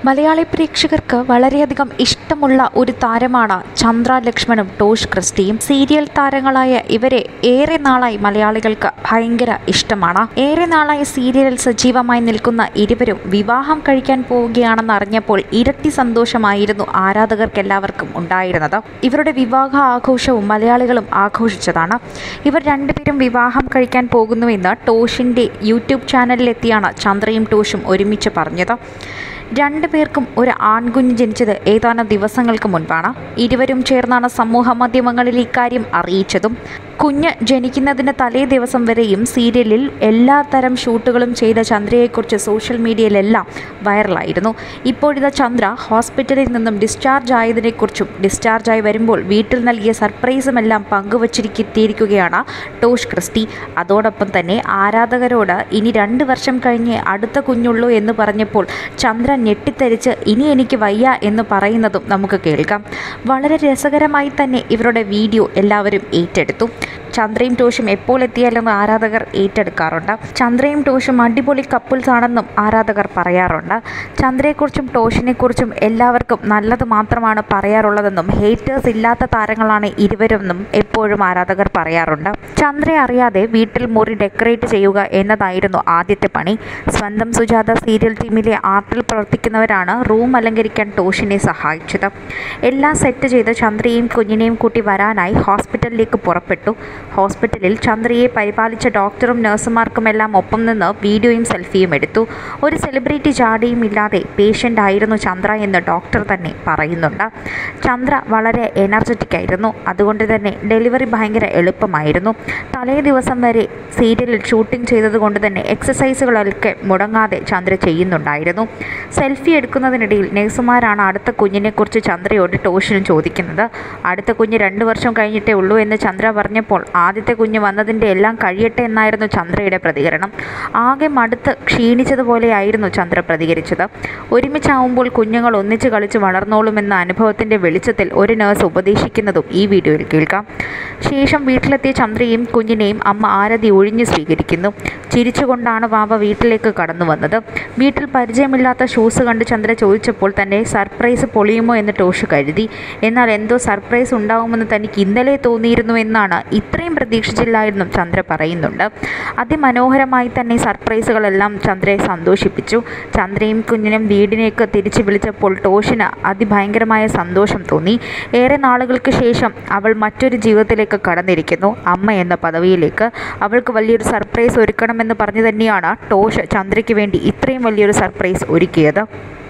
മലയാളി പ്രേക്ഷകർക്ക് വളരെയധികം ഇഷ്ടമുള്ള ഒരു താരമാണ് ചന്ദ്ര ലക്ഷ്മണും ടോഷ് ക്രിസ്റ്റിയും സീരിയൽ താരങ്ങളായ ഇവരെ ഏറെ നാളായി മലയാളികൾക്ക് ഭയങ്കര ഇഷ്ടമാണ് ഏറെ നാളായി സീരിയലിൽ സജീവമായി നിൽക്കുന്ന ഇരുവരും വിവാഹം കഴിക്കാൻ പോവുകയാണെന്ന് അറിഞ്ഞപ്പോൾ ഇരട്ടി സന്തോഷമായിരുന്നു ആരാധകർക്കെല്ലാവർക്കും ഉണ്ടായിരുന്നത് ഇവരുടെ വിവാഹ ആഘോഷവും മലയാളികളും ആഘോഷിച്ചതാണ് ഇവർ രണ്ടുപേരും വിവാഹം കഴിക്കാൻ പോകുന്നുവെന്ന് ടോഷിൻ്റെ യൂട്യൂബ് ചാനലിലെത്തിയാണ് ചന്ദ്രയും ടോഷും ഒരുമിച്ച് പറഞ്ഞത് രണ്ടു പേർക്കും ഒരു ആൺകുഞ്ഞ് ജനിച്ചത് ഏതാനും ദിവസങ്ങൾക്ക് മുൻപാണ് ഇരുവരും ചേർന്നാണ് സമൂഹ മാധ്യമങ്ങളിൽ ഇക്കാര്യം അറിയിച്ചതും കുഞ്ഞ് ജനിക്കുന്നതിന് തലേ ദിവസം വരെയും സീരിയലിൽ എല്ലാ തരം ഷൂട്ടുകളും ചെയ്ത ചന്ദ്രയെക്കുറിച്ച് സോഷ്യൽ മീഡിയയിലെല്ലാം വൈറലായിരുന്നു ഇപ്പോഴിതാ ചന്ദ്ര ഹോസ്പിറ്റലിൽ നിന്നും ഡിസ്ചാർജ് ആയതിനെക്കുറിച്ചും ഡിസ്ചാർജായി വരുമ്പോൾ വീട്ടിൽ നൽകിയ സർപ്രൈസുമെല്ലാം പങ്കുവച്ചിരിക്കെത്തിയിരിക്കുകയാണ് ടോഷ് ക്രിസ്റ്റി അതോടൊപ്പം തന്നെ ആരാധകരോട് ഇനി രണ്ട് വർഷം കഴിഞ്ഞ് അടുത്ത കുഞ്ഞുള്ളൂ എന്ന് പറഞ്ഞപ്പോൾ ചന്ദ്ര ഞെട്ടിത്തെറിച്ച് ഇനി എനിക്ക് വയ്യ എന്ന് പറയുന്നതും നമുക്ക് കേൾക്കാം വളരെ രസകരമായി തന്നെ ഇവരുടെ വീഡിയോ എല്ലാവരും ഏറ്റെടുത്തു ചന്ദ്രയും ടോഷും എപ്പോൾ എത്തിയാലും ആരാധകർ ഏറ്റെടുക്കാറുണ്ട് ചന്ദ്രയും ടോഷും അടിപൊളി കപ്പിൾസ് ആണെന്നും ആരാധകർ പറയാറുണ്ട് ചന്ദ്രയെക്കുറിച്ചും ടോഷിനെക്കുറിച്ചും എല്ലാവർക്കും നല്ലത് മാത്രമാണ് പറയാറുള്ളതെന്നും ഹേറ്റേഴ്സ് ഇല്ലാത്ത താരങ്ങളാണ് ഇരുവരെന്നും എപ്പോഴും ആരാധകർ പറയാറുണ്ട് ചന്ദ്രയെ അറിയാതെ വീട്ടിൽ മുറി ഡെക്കറേറ്റ് ചെയ്യുക എന്നതായിരുന്നു ആദ്യത്തെ പണി സ്വന്തം സുജാത സീരിയൽ ടീമിലെ ആർട്ടിൽ പ്രവർത്തിക്കുന്നവരാണ് റൂം അലങ്കരിക്കാൻ ടോഷിനെ സഹായിച്ചത് എല്ലാം സെറ്റ് ചെയ്ത് ചന്ദ്രയെയും കുഞ്ഞിനെയും കൂട്ടി വരാനായി ഹോസ്പിറ്റലിലേക്ക് പുറപ്പെട്ടു ഹോസ്പിറ്റലിൽ ചന്ദ്രയെ പരിപാലിച്ച ഡോക്ടറും നഴ്സുമാർക്കുമെല്ലാം ഒപ്പം നിന്ന് വീഡിയോയും സെൽഫിയും എടുത്തു ഒരു സെലിബ്രിറ്റി ജാടിയും ഇല്ലാതെ പേഷ്യൻ്റ് ആയിരുന്നു ചന്ദ്ര എന്ന് ഡോക്ടർ തന്നെ പറയുന്നുണ്ട് ചന്ദ്ര വളരെ എനർജറ്റിക് ആയിരുന്നു അതുകൊണ്ട് തന്നെ ഡെലിവറി ഭയങ്കര എളുപ്പമായിരുന്നു തലേ ദിവസം വരെ സീരിയലിൽ ഷൂട്ടിംഗ് ചെയ്തതുകൊണ്ട് തന്നെ എക്സസൈസുകളൊക്കെ മുടങ്ങാതെ ചന്ദ്ര ചെയ്യുന്നുണ്ടായിരുന്നു സെൽഫി എടുക്കുന്നതിനിടയിൽ നഴ്സുമാരാണ് അടുത്ത കുഞ്ഞിനെക്കുറിച്ച് ചന്ദ്രയോട് ടോഷിനും ചോദിക്കുന്നത് അടുത്ത കുഞ്ഞ് രണ്ട് വർഷം കഴിഞ്ഞിട്ടേ ഉള്ളൂ എന്ന് ചന്ദ്ര പറഞ്ഞപ്പോൾ ആദ്യത്തെ കുഞ്ഞ് വന്നതിൻ്റെ എല്ലാം കഴിയട്ടെ എന്നായിരുന്നു ചന്ദ്രയുടെ പ്രതികരണം ആകെ മടുത്ത് ക്ഷീണിച്ചതുപോലെയായിരുന്നു ചന്ദ്ര പ്രതികരിച്ചത് ഒരുമിച്ചാവുമ്പോൾ കുഞ്ഞുങ്ങൾ ഒന്നിച്ച് കളിച്ച് വളർന്നോളുമെന്ന അനുഭവത്തിൻ്റെ വെളിച്ചത്തിൽ ഒരു നേഴ്സ് ഉപദേശിക്കുന്നതും ഈ വീഡിയോയിൽ കേൾക്കാം ശേഷം വീട്ടിലെത്തിയ ചന്ദ്രയും കുഞ്ഞിനെയും അമ്മ ആരതി ഒഴിഞ്ഞു സ്വീകരിക്കുന്നു ചിരിച്ചുകൊണ്ടാണ് വാവ വീട്ടിലേക്ക് കടന്നു വന്നത് വീട്ടിൽ പരിചയമില്ലാത്ത ഷൂസ് കണ്ട് ചന്ദ്ര ചോദിച്ചപ്പോൾ തന്നെ സർപ്രൈസ് പൊളിയുമോ എന്ന് ടോഷ് കരുതി എന്നാൽ എന്തോ സർപ്രൈസ് ഉണ്ടാവുമെന്ന് തനിക്ക് ഇന്നലെ തോന്നിയിരുന്നു എന്നാണ് ഇത്രയും പ്രതീക്ഷിച്ചില്ലായിരുന്നു ചന്ദ്ര പറയുന്നുണ്ട് അതിമനോഹരമായി തന്നെ സർപ്രൈസുകളെല്ലാം ചന്ദ്രയെ സന്തോഷിപ്പിച്ചു ചന്ദ്രയും കുഞ്ഞിനും വീടിനേക്ക് തിരിച്ചു വിളിച്ചപ്പോൾ ടോഷിന് അതിഭയങ്കരമായ സന്തോഷം തോന്നി ഏറെ നാളുകൾക്ക് ശേഷം അവൾ മറ്റൊരു ജീവിതത്തിലേക്ക് കടന്നിരിക്കുന്നു അമ്മ എന്ന പദവിയിലേക്ക് അവൾക്ക് വലിയൊരു സർപ്രൈസ് ഒരുക്കണമെന്ന് പറഞ്ഞു തന്നെയാണ് ടോഷ് ചന്ദ്രയ്ക്ക് വേണ്ടി ഇത്രയും വലിയൊരു സർപ്രൈസ് ഒരുക്കിയത്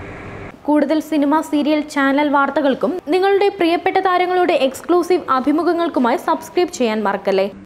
കൂടുതൽ സിനിമ സീരിയൽ ചാനൽ വാർത്തകൾക്കും നിങ്ങളുടെ പ്രിയപ്പെട്ട താരങ്ങളുടെ എക്സ്ക്ലൂസീവ് അഭിമുഖങ്ങൾക്കുമായി സബ്സ്ക്രൈബ് ചെയ്യാൻ മറക്കല്ലേ